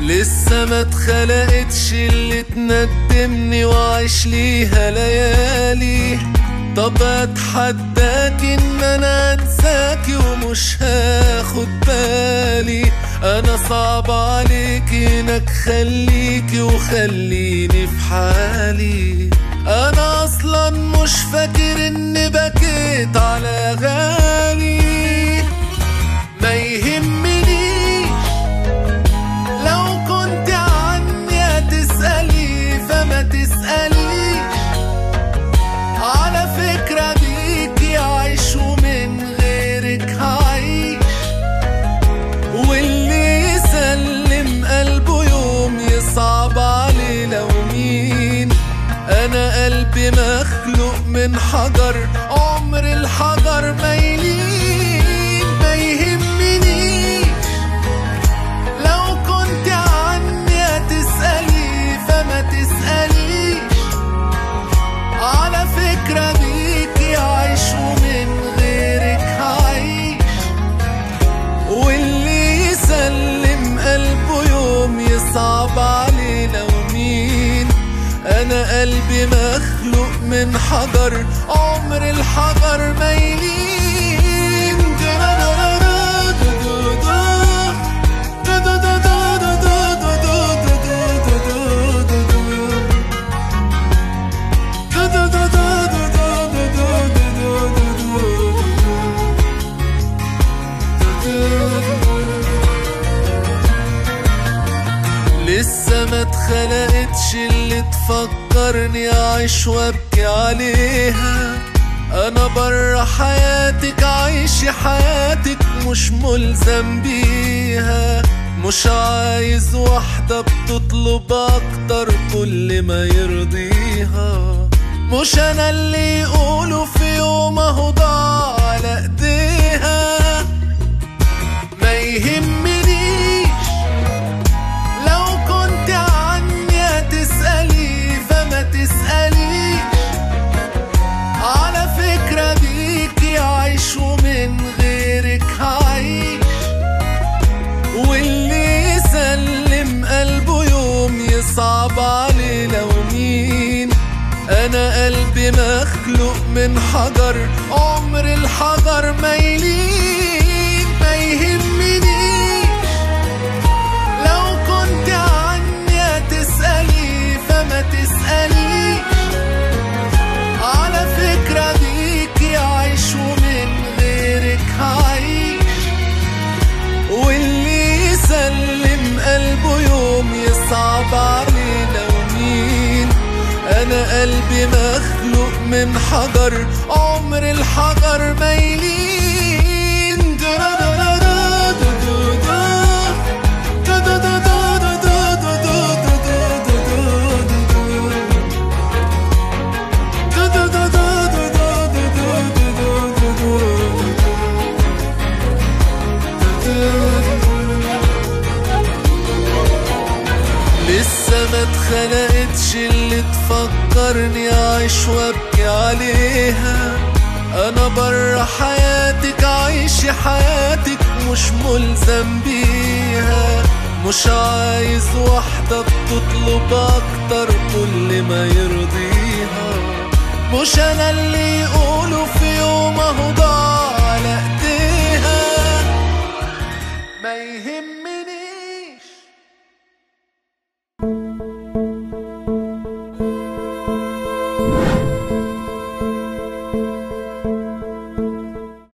لسه ما اتخلقتش اللي تندمني وعيش ليها ليالي طب اتحداك ان انا انساكي ومش هاخد بالي انا صعب عليك انك خليكي وخليني في حالي انا اصلا مش فاكر اني بكيت على غالي ما يهمنيش لو كنت عني هتسألي فما تسأليش على فكرة بيكي عايش ومن غيرك هعيش واللي يسلم قلبه يوم يصعب عليه لو مين انا قلبي مخلوق من حجر عمر الحجر ما يلين ما يهمنيش لو كنت عني هتسألي فما تسأليش على فكرة بيكي عايش ومن غيرك هعيش واللي يسلم قلبه يوم يصعب عليه لو مين انا قلبي مخلوق من حجر عمر الحجر ما يلين لسه ما اتخلقتش اللي تفكرني اعيش وابكي عليها انا برا حياتك عايش حياتك مش ملزم بيها مش عايز واحدة بتطلب اكتر كل ما يرضيها مش انا اللي يقولوا في يوم اهو ضاع على ايديها ما يهمنيش لو كنت عني هتسألي فما تسأليش على فكرة بيكي عايش ومن غيرك هعيش واللي يسلم قلبه يوم يصعب عليه لو مين انا قلبي مخلوق من حجر عمر الحجر ما يلين ما يهمنيش لو كنت عني هتسألي فما تسأليش على فكرة بيكي عايش ومن غيرك هعيش واللي يسلم قلبه يوم يصعب عليه لو مين انا قلبي مخلوق من حجر عمر الحجر ما يلين لسه ما اتخلقتش اللي تفكرني اعيش وابكي عليها انا برا حياتك عايش حياتك مش ملزم بيها مش عايز واحدة بتطلب اكتر كل ما يرضيها مش انا اللي يقولوا في يوم اهو ضاع